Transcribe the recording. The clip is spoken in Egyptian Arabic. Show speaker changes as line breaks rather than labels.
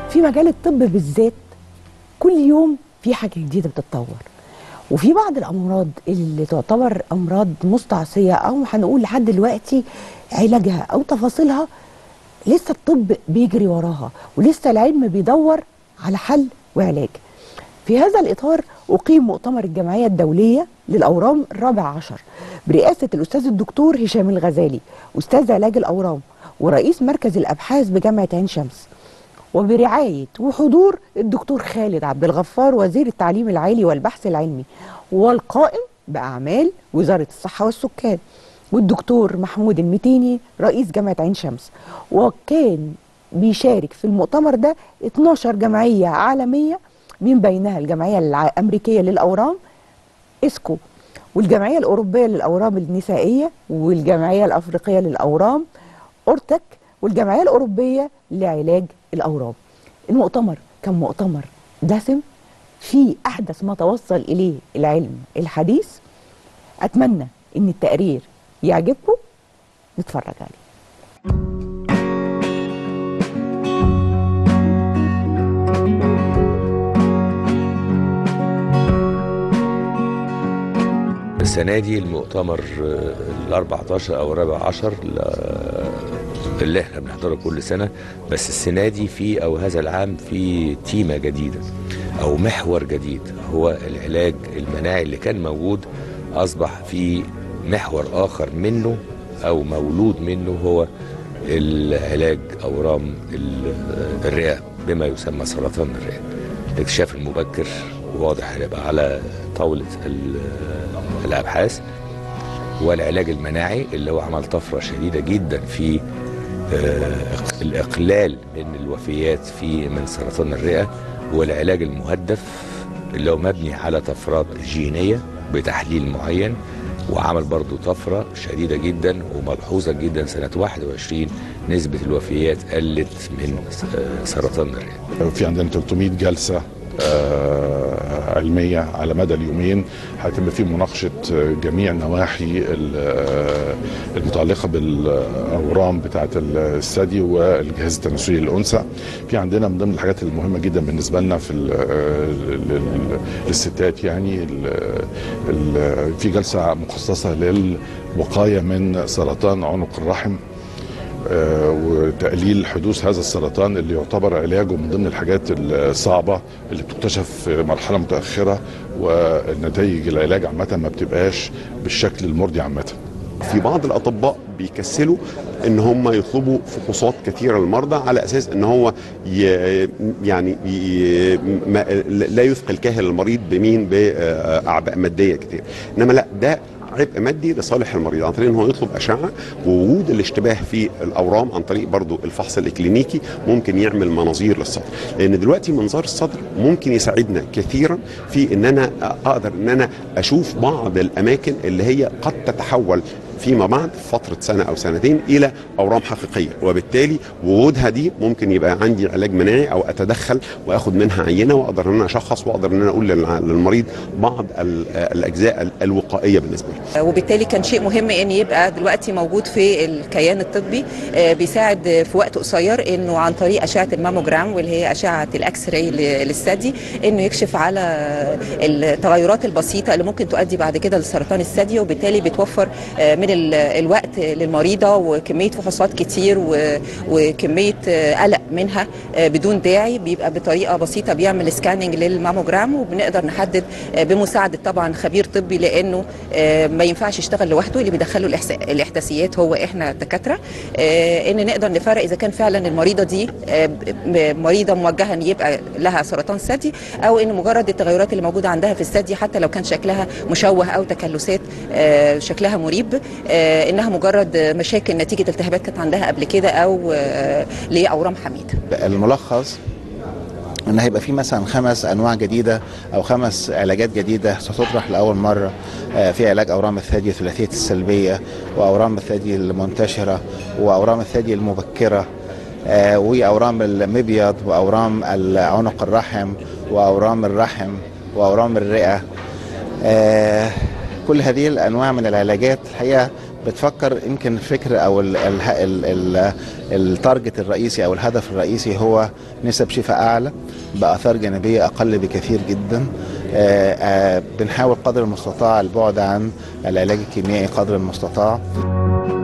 في مجال الطب بالذات كل يوم في حاجه جديده بتتطور وفي بعض الامراض اللي تعتبر امراض مستعصيه او هنقول لحد دلوقتي علاجها او تفاصيلها لسه الطب بيجري وراها ولسه العلم بيدور على حل وعلاج في هذا الإطار أقيم مؤتمر الجمعية الدولية للأورام الرابع عشر برئاسة الأستاذ الدكتور هشام الغزالي أستاذ علاج الأورام ورئيس مركز الأبحاث بجامعة عين شمس وبرعاية وحضور الدكتور خالد عبد الغفار وزير التعليم العالي والبحث العلمي والقائم بأعمال وزارة الصحة والسكان والدكتور محمود المتيني رئيس جامعة عين شمس وكان بيشارك في المؤتمر ده 12 جمعية عالمية من بينها الجمعية الأمريكية للأورام إسكو والجمعية الأوروبية للأورام النسائية والجمعية الأفريقية للأورام أورتك والجمعية الأوروبية لعلاج الأورام المؤتمر كان مؤتمر دسم فيه أحدث ما توصل إليه العلم الحديث أتمنى إن التقرير يعجبكم نتفرج عليه
السنة دي المؤتمر ال 14 أو الرابع عشر اللي احنا بنحضره كل سنة بس السنة دي في أو هذا العام في تيمة جديدة أو محور جديد هو العلاج المناعي اللي كان موجود أصبح في محور آخر منه أو مولود منه هو العلاج أورام الرئة بما يسمى سرطان الرئة الاكتشاف المبكر واضح هيبقى على طاولة الأبحاث والعلاج المناعي اللي هو عمل طفرة شديدة جدا في الإقلال من الوفيات في من سرطان الرئة والعلاج المهدف اللي هو مبني على طفرات جينية بتحليل معين وعمل برضو طفرة شديدة جدا وملحوظة جدا سنة 21 نسبة الوفيات قلت من سرطان الرئة
في عندنا 300 جلسة علمية على مدى اليومين هيتم فيه مناقشة جميع النواحي المتعلقة بالأورام بتاعة الثدي والجهاز التناسلي للأنثى في عندنا من ضمن الحاجات المهمة جدا بالنسبة لنا في للستات يعني في جلسة مخصصة للوقاية من سرطان عنق الرحم وتقليل حدوث هذا السرطان اللي يعتبر علاجه من ضمن الحاجات الصعبة اللي بتكتشف في مرحلة متأخرة ونتائج العلاج عامة ما بتبقاش بالشكل المرضي عامة
في بعض الاطباء بيكسلوا ان هم يطلبوا فحوصات كثيره للمرضى على اساس ان هو ي يعني ي ما لا يثقل كاهل المريض بمين باعباء ماديه كتير انما لا ده عبء مادي لصالح المريض عن طريق ان هو يطلب اشعه ووجود الاشتباه في الاورام عن طريق برضو الفحص الاكلينيكي ممكن يعمل مناظير للصدر لان دلوقتي منظار الصدر ممكن يساعدنا كثيرا في ان انا اقدر ان انا اشوف بعض الاماكن اللي هي قد تتحول فيما بعد فترة سنة أو سنتين إلى أورام حقيقية وبالتالي وجودها دي ممكن يبقى عندي علاج مناعي أو أتدخل وأخد منها عينة وأقدر أن أنا أشخص وأقدر أن أنا أقول للمريض بعض الأجزاء الوقائية بالنسبة له
وبالتالي كان شيء مهم أن يبقى دلوقتي موجود في الكيان الطبي بيساعد في وقت قصير أنه عن طريق أشعة الماموجرام واللي هي أشعة الأكس راي للثدي أنه يكشف على التغيرات البسيطة اللي ممكن تؤدي بعد كده لسرطان الثدي وبالتالي بتوفر من من الوقت للمريضة وكمية فحوصات كتير وكمية قلق منها بدون داعي بيبقى بطريقة بسيطة بيعمل سكاننج للماموجرام وبنقدر نحدد بمساعدة طبعا خبير طبي لأنه ما ينفعش يشتغل لوحده اللي بيدخله الإحداثيات هو إحنا الدكاترة إن نقدر نفرق إذا كان فعلا المريضة دي مريضة موجهة إن يبقى لها سرطان ثدي أو إن مجرد التغيرات اللي موجودة عندها في الثدي حتى لو كان شكلها مشوه أو تكلسات شكلها مريب انها مجرد مشاكل نتيجه التهابات كانت عندها قبل كده او لاورام حميده.
الملخص ان هيبقى في مثلا خمس انواع جديده او خمس علاجات جديده ستطرح لاول مره في علاج اورام الثدي ثلاثيه السلبيه واورام الثدي المنتشره واورام الثدي المبكره واورام المبيض واورام عنق الرحم واورام الرحم واورام الرئه كل هذه الانواع من العلاجات الحقيقه بتفكر يمكن الفكر او ال ال ال ال التارجت الرئيسي او الهدف الرئيسي هو نسب شفاء اعلى باثار جانبيه اقل بكثير جدا آه، آه، بنحاول قدر المستطاع البعد عن العلاج الكيميائي قدر المستطاع